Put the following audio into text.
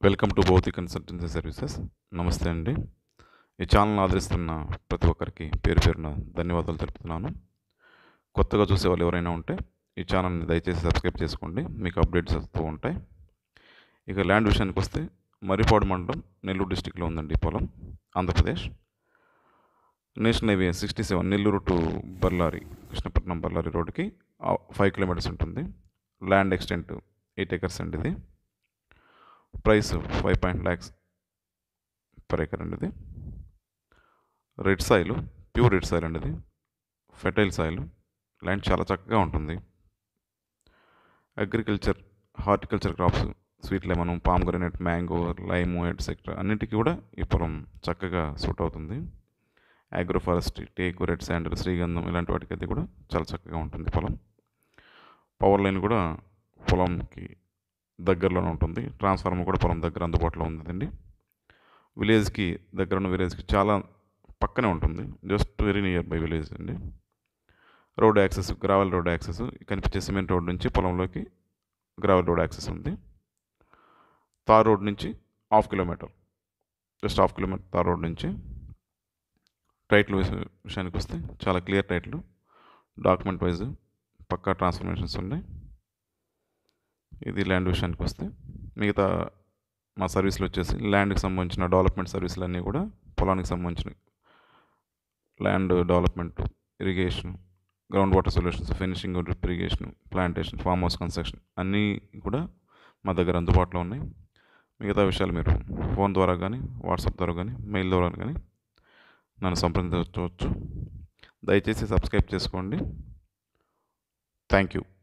welcome to భౌతి consultancy services నమస్తే అండి ఈ ఛానల్ ఆదరిస్తున్న ప్రతి ఒక్కరికి పేరు పేరున ధన్యవాదాలు తెలుపుతున్నాను కొత్తగా చూసే వాళ్ళు ఎవరైనా ఉంటే ఈ ఛానల్ని దయచేసి సబ్స్క్రైబ్ చేసుకోండి మీకు అప్డేట్స్ వస్తూ ఉంటాయి ఇక ల్యాండ్ విషయానికి వస్తే మర్రిపాడు మండలం నెల్లూరు డిస్టిక్లో ఉందండి ఈ పొలం Andhra Pradesh national highway sixty seven Nellore to Bellary Krishnapatnam Bellary రోడ్డుకి ఫైవ్ కిలోమీటర్స్ ఉంటుంది ల్యాండ్ ఎక్స్టెంట్ ఎయిట్ ఎకర్స్ అండి ఇది price five point lakhs per acre అండి ఇది red soil pure red soil అండి ఇది ఫెర్టైల్ సాయిల్ ల్యాండ్ చాలా చక్కగా ఉంటుంది agriculture horticulture crops sweet lemon pomegranate mango lime etcetera అన్నిటికీ కూడా ఈ పొలం చక్కగా సూట్ అవుతుంది agro forestry teak red sandal శ్రీగంధం ఇలాంటి వాటికి అయితే కూడా చాలా చక్కగా ఉంటుంది పొలం పవర్ లైన్ కూడా పొలంకి దగ్గరలోనే ఉంటుంది ట్రాన్స్ఫార్మర్ కూడా పొలం దగ్గర అందుబాటులో ఉందండి విలేజ్కి దగ్గర ఉన్న విలేజ్కి చాలా పక్కనే ఉంటుంది just very near by village అండి road access gravel road access కనిపించే సిమెంట్ రోడ్ నుంచి పొలంలోకి గ్రావెల్ రోడ్ యాక్సెస్ ఉంది తార్ రోడ్ నుంచి half kilometre just half kilometre tar road నుంచి టైటిల్ విషయానికి వస్తే చాలా క్లియర్ టైటిల్ డాక్యుమెంట్ వైజ్ పక్కా ట్రాన్స్ఫర్మేషన్స్ ఉన్నాయి ఇది ల్యాండ్ విషయానికి వస్తే మిగతా మా సర్వీసులు వచ్చేసి ల్యాండ్కి సంబంధించిన డెవలప్మెంట్ సర్వీసులు అన్నీ కూడా పొలానికి సంబంధించిన land development irrigation ground water solutions finishing drip irrigation plantation farm house construction అన్నీ కూడా మా దగ్గర అందుబాటులో ఉన్నాయి మిగతా విషయాలు మీరు ఫోన్ ద్వారా కానీ వాట్సాప్ ద్వారా కానీ మెయిల్ ద్వారా కానీ నన్ను సంప్రదించవచ్చు దయచేసి సబ్స్క్రైబ్ చేసుకోండి థ్యాంక్ యూ